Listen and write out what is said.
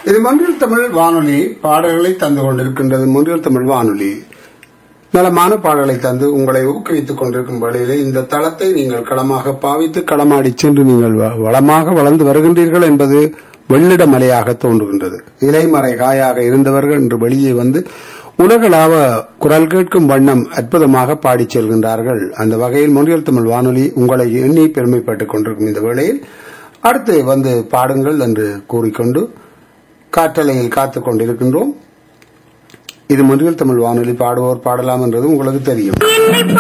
இது மொன்றில் தமிழ் வானொலி பாடல்களை தந்து கொண்டிருக்கின்றது மொன்றில் தமிழ் வானொலி நலமான பாடலை தந்து உங்களை ஊக்குவித்துக் கொண்டிருக்கும் வேளையிலே இந்த தளத்தை நீங்கள் களமாக பாவித்து களமாடி சென்று நீங்கள் வ- வளமாக வளர்ந்து வருகின்றீர்கள் என்பது வெள்ளிட மலையாக தோன்றுகின்றது இலைமறை காயாக இருந்தவர்கள் இன்று வெளியே வந்து உலகளாவ குரல் கேட்கும் வண்ணம் அற்புதமாக பாடிச் செல்கின்றார்கள் அந்த வகையில் மொழியல் தமிழ் வானொலி உங்களை எண்ணி பெருமைப்பட்டுக் கொண்டிருக்கும் இந்த வேளையில் அடுத்து வந்து பாடுங்கள் என்று கூறிக்கொண்டு காற்றலையில் காத்துக் கொண்டிருக்கின்றோம் இது மொழியல் தமிழ் வானொலி பாடுவோர் பாடலாம் என்றது உங்களுக்கு தெரியும்